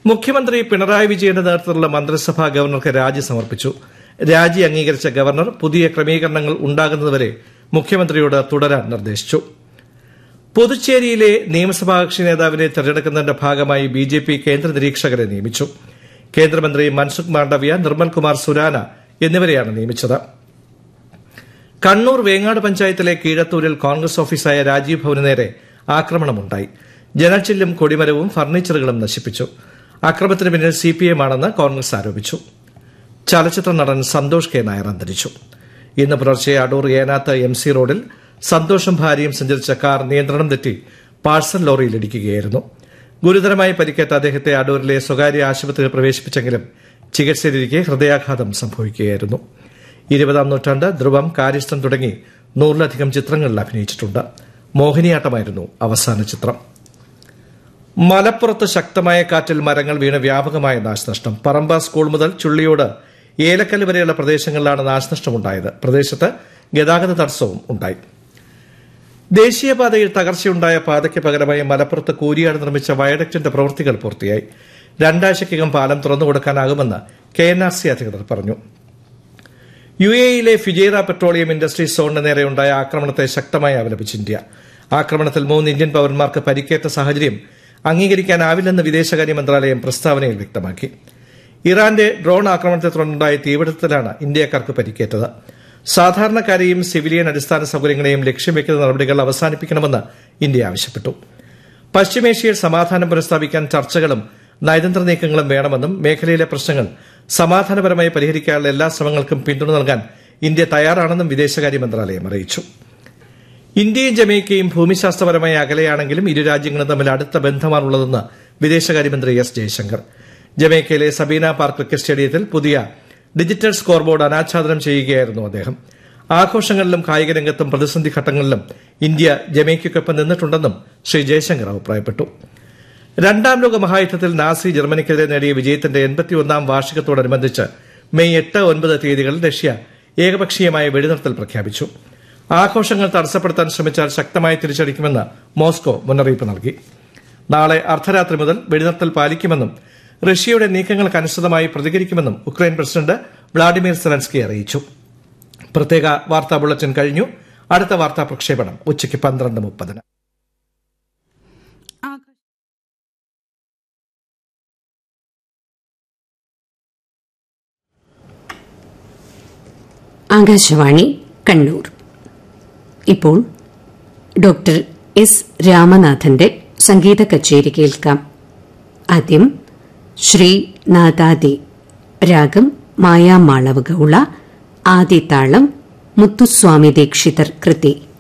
മുഖ്യമന്ത്രി പിണറായി വിജയന്റെ നേതൃത്വത്തിലുള്ള മന്ത്രിസഭ ഗവർണർക്ക് രാജി സമർപ്പിച്ചു രാജി അംഗീകരിച്ച ഗവർണർ പുതിയ ക്രമീകരണങ്ങൾ ഉണ്ടാകുന്നതുവരെ മുഖ്യമന്ത്രിയോട് തുടരാൻ നിർദ്ദേശിച്ചു പുതുച്ചേരിയിലെ നിയമസഭാ കക്ഷി നേതാവിനെ തെരഞ്ഞെടുക്കുന്നതിന്റെ ഭാഗമായി ബി ജെ പി കേന്ദ്ര നിരീക്ഷകരെ നിയമിച്ചു കേന്ദ്രമന്ത്രി മൻസുഖ് മാണ്ഡവ്യ നിർമ്മൽ കുമാർ സുരാന എന്നിവരെയാണ് നിയമിച്ചത് കണ്ണൂർ വേങ്ങാട് പഞ്ചായത്തിലെ കീഴത്തൂരിൽ കോൺഗ്രസ് ഓഫീസായ രാജീവ് ഭവന് നേരെ ആക്രമണമുണ്ടായി ജനച്ചില്ലും കൊടിമരവും ഫർണിച്ചറുകളും നശിപ്പിച്ചു അക്രമത്തിന് പിന്നിൽ സി പി എം ആണെന്ന് കോൺഗ്രസ് ആരോപിച്ചു ചലച്ചിത്ര നടൻ സന്തോഷ് കെ നായർ അന്തരിച്ചു ഇന്ന് പുലർച്ചെ അടൂർ ഏനാത്ത് എം സി റോഡിൽ സന്തോഷും ഭാര്യയും സഞ്ചരിച്ച കാർ നിയന്ത്രണം തെറ്റി പാഴ്സൽ ലോറിയിൽ ഇടിക്കുകയായിരുന്നു ഗുരുതരമായി പരിക്കേറ്റ അദ്ദേഹത്തെ അടൂരിലെ സ്വകാര്യ ആശുപത്രിയിൽ പ്രവേശിപ്പിച്ചെങ്കിലും ചികിത്സയിലിരിക്കെ ഹൃദയാഘാതം സംഭവിക്കുകയായിരുന്നു ഇരുപതാം നൂറ്റാണ്ട് ധ്രുവം കാര്യസ്ഥൻ തുടങ്ങി നൂറിലധികം ചിത്രങ്ങളിൽ അഭിനയിച്ചിട്ടുണ്ട് മോഹിനിയാട്ടമായിരുന്നു അവസാന ചിത്രം മലപ്പുറത്ത് ശക്തമായ കാറ്റിൽ മരങ്ങൾ വീണ് വ്യാപകമായ നാശനഷ്ടം പറമ്പ സ്കൂൾ മുതൽ ചുള്ളിയോട് ഏലക്കല്ല് വരെയുള്ള പ്രദേശങ്ങളിലാണ് നാശനഷ്ടമുണ്ടായത് പ്രദേശത്ത് ഗതാഗത തടസ്സവും ഉണ്ടായി ദേശീയപാതയിൽ തകർച്ചയുണ്ടായ പാതയ്ക്ക് പകരമായി മലപ്പുറത്ത് കൂരിയാട് നിർമ്മിച്ച വയഡക്റ്റിന്റെ പ്രവൃത്തികൾ പൂർത്തിയായി രണ്ടാഴ്ചയ്ക്കകം പാലം തുറന്നുകൊടുക്കാനാകുമെന്ന് കെ എൻ ആർ സി അധികൃതർ പറഞ്ഞു യു എയിലെ ഫിജേറ പെട്രോളിയം ഇൻഡസ്ട്രി സോണിന് നേരെയുണ്ടായ ആക്രമണത്തെ ശക്തമായി അപലപിച്ച് ഇന്ത്യ ആക്രമണത്തിൽ മൂന്ന് ഇന്ത്യൻ പൌരന്മാർക്ക് പരിക്കേറ്റ സാഹചര്യം അംഗീകരിക്കാനാവില്ലെന്ന് വിദേശകാര്യ മന്ത്രാലയം പ്രസ്താവനയിൽ വ്യക്തമാക്കി ഇറാന്റെ ഡ്രോൺ ആക്രമണത്തെ തുടർന്നുണ്ടായ തീപിടുത്തത്തിലാണ് ഇന്ത്യക്കാർക്ക് പരിക്കേറ്റത് സാധാരണക്കാരെയും സിവിലിയൻ അടിസ്ഥാന സൌകര്യങ്ങളെയും ലക്ഷ്യം വെക്കുന്ന നടപടികൾ അവസാനിപ്പിക്കണമെന്ന് ഇന്ത്യ ആവശ്യപ്പെട്ടു പശ്ചിമേഷ്യയിൽ സമാധാനം പുനഃസ്ഥാപിക്കാൻ ചർച്ചകളും നയതന്ത്ര നീക്കങ്ങളും വേണമെന്നും മേഖലയിലെ പ്രശ്നങ്ങൾ സമാധാനപരമായി പരിഹരിക്കാനുള്ള എല്ലാ ശ്രമങ്ങൾക്കും പിന്തുണ നൽകാൻ ഇന്ത്യ തയ്യാറാണെന്നും വിദേശകാര്യ മന്ത്രാലയം അറിയിച്ചു ഇന്ത്യയും ജമൈക്കയും ഭൂമിശാസ്ത്രപരമായി അകലെയാണെങ്കിലും ഇരു രാജ്യങ്ങളും തമ്മിൽ അടുത്ത ബന്ധമാണുള്ളതെന്ന് വിദേശകാര്യമന്ത്രി എസ് ജയശങ്കർ ജമൈക്കയിലെ സബീന പാർക്ക് ക്രിക്കറ്റ് സ്റ്റേഡിയത്തിൽ പുതിയ ഡിജിറ്റൽ സ്കോർ ബോർഡ് അനാച്ഛാദനം ചെയ്യുകയായിരുന്നു അദ്ദേഹം ആഘോഷങ്ങളിലും കായിക രംഗത്തും പ്രതിസന്ധി ഘട്ടങ്ങളിലും ഇന്ത്യ ജമൈക്കയ്ക്കൊപ്പം നിന്നിട്ടുണ്ടെന്നും ശ്രീ ജയശങ്കർ അഭിപ്രായപ്പെട്ടു രണ്ടാം ലോക മഹായുദ്ധത്തിൽ നാസി ജർമ്മനിക്കെതിരെ നേടിയ വിജയത്തിന്റെ എൺപത്തിയൊന്നാം വാർഷികത്തോടനുബന്ധിച്ച് മെയ് എട്ട് ഒൻപത് തീയതികളിൽ റഷ്യ ഏകപക്ഷീയമായ വെടിനിർത്തൽ പ്രഖ്യാപിച്ചു ആഘോഷങ്ങൾ തടസ്സപ്പെടുത്താൻ ശ്രമിച്ചാൽ ശക്തമായി തിരിച്ചടിക്കുമെന്ന് മോസ്കോ മുന്നറിയിപ്പ് നൽകി നാളെ അർദ്ധരാത്രി മുതൽ വെടിനിർത്തൽ പാലിക്കുമെന്നും റഷ്യയുടെ നീക്കങ്ങൾക്കനുസൃതമായി പ്രതികരിക്കുമെന്നും ഉക്രൈൻ പ്രസിഡന്റ് വ്ളാഡിമിർ സെലൻസ്കി അറിയിച്ചു പ്രത്യേക വാർത്താ ബുള്ളറ്റിൻ കഴിഞ്ഞു അടുത്ത വാർത്താ പ്രക്ഷേപണം ഉച്ചയ്ക്ക് പന്ത്രണ്ട് മുപ്പതിന് ആകാശവാണി കണ്ണൂർ ഇപ്പോൾ ഡോക്ടർ എസ് രാമനാഥന്റെ സംഗീത കച്ചേരി കേൾക്കാം ആദ്യം ശ്രീ നാദാദി രാഗം മായാമാളവ ഗൌള ആദിതാളം മുത്തുസ്വാമി ദീക്ഷിതർ കൃതി